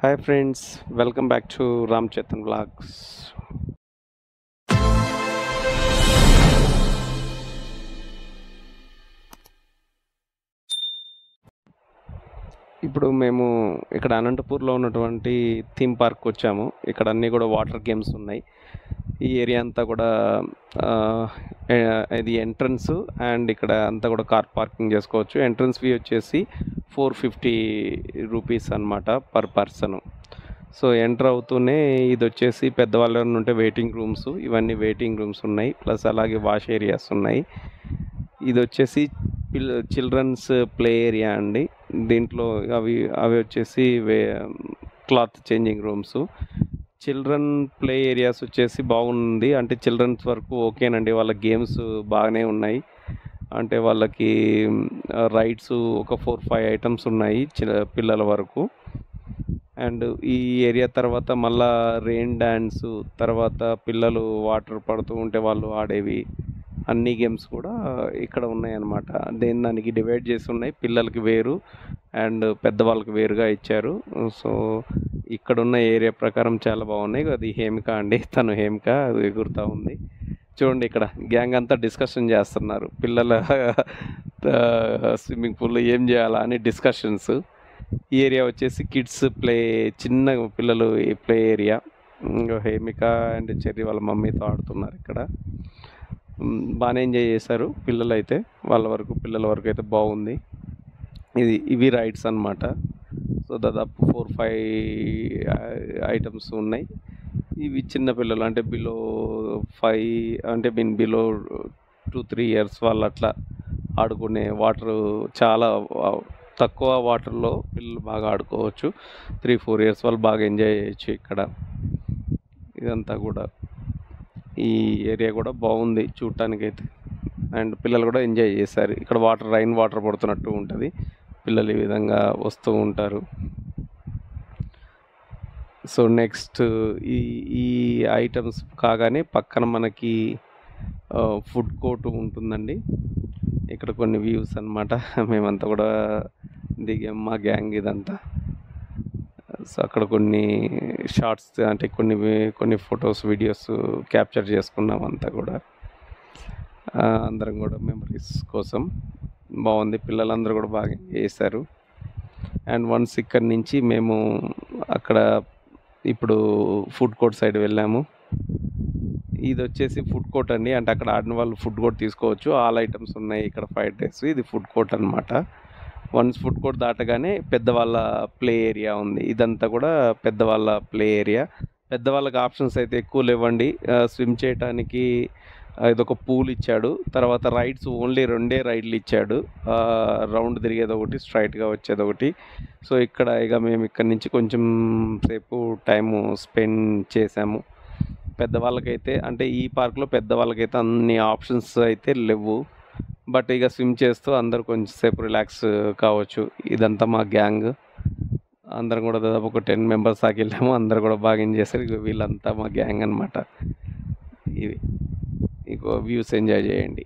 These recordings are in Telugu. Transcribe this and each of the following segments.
Hi friends welcome back to Ram Chetan blogs ఇప్పుడు మేము ఇక్కడ అనంతపూర్లో ఉన్నటువంటి థీమ్ పార్క్ వచ్చాము ఇక్కడ అన్నీ కూడా వాటర్ గేమ్స్ ఉన్నాయి ఈ ఏరియా అంతా కూడా ఆ, ఏ- ఇది ఎంట్రన్స్ అండ్ ఇక్కడ అంతా కూడా కార్ పార్కింగ్ చేసుకోవచ్చు ఎంట్రన్స్ ఫీ వచ్చేసి ఫోర్ ఫిఫ్టీ రూపీస్ అనమాట పర్ పర్సన్ సో ఎంటర్ అవుతూనే ఇది వచ్చేసి పెద్దవాళ్ళు ఎవరైనా ఉంటే వెయిటింగ్ రూమ్స్ ఇవన్నీ వెయిటింగ్ రూమ్స్ ఉన్నాయి ప్లస్ అలాగే వాష్ ఏరియాస్ ఉన్నాయి ఇది వచ్చేసి పిల్ చిల్డ్రన్స్ ప్లే ఏరియా అండి దీంట్లో అవి అవి వచ్చేసి way cloth changing rooms children play areas వచ్చేసి బాగుంది అంటే చిల్డ్రన్స్ వరకు ఓకేనండి వాళ్ళ గేమ్స్ బాగానే ఉన్నాయి అంటే వాళ్ళకి రైడ్స్ ఒక ఫోర్ ఫైవ్ ఐటమ్స్ ఉన్నాయి చి- పిల్లల వరకు అండ్ ఈ ఏరియా తర్వాత మళ్ళా రెయిన్ డ్యాన్స్ తర్వాత పిల్లలు వాటర్ పడుతూ ఉంటే వాళ్ళు ఆడేవి అన్ని గేమ్స్ కూడా ఇక్కడ ఉన్నాయి అన్నమాట దేని దానికి డివైడ్ చేసి ఉన్నాయి పిల్లలకి వేరు అండ్ పెద్దవాళ్ళకి వేరుగా ఇచ్చారు సో ఇక్కడ ఉన్న ఏరియా ప్రకారం చాలా బాగున్నాయి అది హేమిక అండి తను హేమిక అది ఎగురుతూ ఉంది చూడండి ఇక్కడ గ్యాంగ్ అంతా డిస్కషన్ చేస్తున్నారు పిల్లల స్విమ్మింగ్ పూల్లో ఏం చేయాలా అని డిస్కషన్స్ ఈ ఏరియా వచ్చేసి కిడ్స్ ప్లే చిన్న పిల్లలు play area Hemika and Cherry వాళ్ళ మమ్మీతో ఆడుతున్నారు ఇక్కడ మ్, బాగానే ఎంజాయ్ చేశారు పిల్లలు అయితే వాళ్ళ వరకు పిల్లల వరకు అయితే బాగుంది ఇది ఇవి రైడ్స్ అన్నమాట సో దాదాపు ఫోర్ ఫైవ్ ఐటమ్స్ ఉన్నాయి ఇవి చిన్న పిల్లలు అంటే బిలో ఫైవ్ అంటే mean below two three years వాళ్ళు అట్లా ఆడుకునే వాటర్ చాలా ఆ, తక్కువ వాటర్లో పిల్లలు బాగా ఆడుకోవచ్చు త్రీ ఫోర్ ఇయర్స్ వాళ్ళు బాగా ఎంజాయ్ చేయొచ్చు ఇక్కడ ఇదంతా కూడా ఈ ఏరియా కూడా బాగుంది చూడటానికైతే అండ్ పిల్లలు కూడా ఎంజాయ్ చేశారు ఇక్కడ వాటర్ రైన్ వాటర్ పడుతున్నట్టు ఉంటుంది పిల్లలు ఈ విధంగా వస్తూ ఉంటారు సో నెక్స్ట్ ఈ ఈ ఐటమ్స్ కాగానే పక్కన మనకి ఫుడ్ కోర్ట్ ఉంటుందండి ఇక్కడ కొన్ని వ్యూస్ అన్నమాట మేమంతా కూడా దిగాం మా గ్యాంగ్ ఇదంతా సో అక్కడ కొన్ని షార్ట్స్ అంటే కొన్ని వి- కొన్ని ఫొటోస్ వీడియోస్ క్యాప్చర్ చేసుకున్నాం అంతా కూడా ఆ, అందరం కూడా మెమరీస్ కోసం బాగుంది పిల్లలందరూ కూడా బాగా చేశారు అండ్ వన్స్ ఇక్కడి నుంచి మేము అక్కడ ఇప్పుడు ఫుడ్ కోర్ట్ సైడ్ వెళ్ళాము ఇది వచ్చేసి ఫుడ్ కోర్ట్ అండి అంటే అక్కడ ఆడిన వాళ్ళు ఫుడ్ కోర్ట్ తీసుకోవచ్చు ఆల్ ఐటమ్స్ ఉన్నాయి ఇక్కడ ఫైవ్ డేస్ ఇది ఫుడ్ కోర్ట్ అన్నమాట వన్స్ ఫుడ్ కోర్ట్ దాటగానే పెద్దవాళ్ళ ప్లే ఏరియా ఉంది ఇదంతా కూడా పెద్దవాళ్ళ ప్లే ఏరియా పెద్దవాళ్ళకి ఆప్షన్స్ అయితే ఎక్కువ లేవండి స్విమ్ చేయడానికి ఆ, ఇదొక పూల్ ఇచ్చాడు తర్వాత రైడ్స్ ఓన్లీ రెండే రైడ్లు ఇచ్చాడు రౌండ్ తిరిగేది ఒకటి స్ట్రైట్గా వచ్చేది ఒకటి సో ఇక్కడ ఇక మేము ఇక్కడ నుంచి కొంచెం సేపు టైము స్పెండ్ చేసాము పెద్దవాళ్ళకైతే అంటే ఈ పార్క్లో పెద్దవాళ్ళకైతే అన్ని ఆప్షన్స్ అయితే లేవు బట్ ఇక స్విమ్ చేస్తూ అందరు కొంచెం సేపు రిలాక్స్ కావచ్చు ఇదంతా మా గ్యాంగ్ అందరం కూడా దాదాపు ఒక టెన్ మెంబర్స్ దాకా వెళ్ళాము అందరు కూడా బాగా ఎంజాయ్ చేశారు ఇక వీళ్ళంతా మా గ్యాంగ్ అనమాట ఇది ఇంకో వ్యూస్ ఎంజాయ్ చేయండి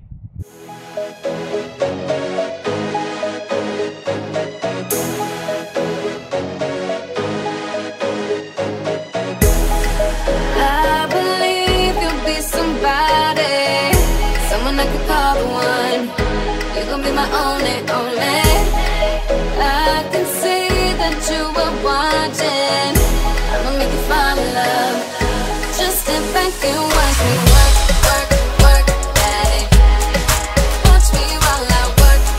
I believe you'll be somebody, someone I could call the one. You're gonna be my only, only. I can see that you were watching. I'ma make you fall in love. Just sit back and watch me work, work, work at it. Watch me while I work,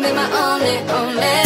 gon' be my only, only.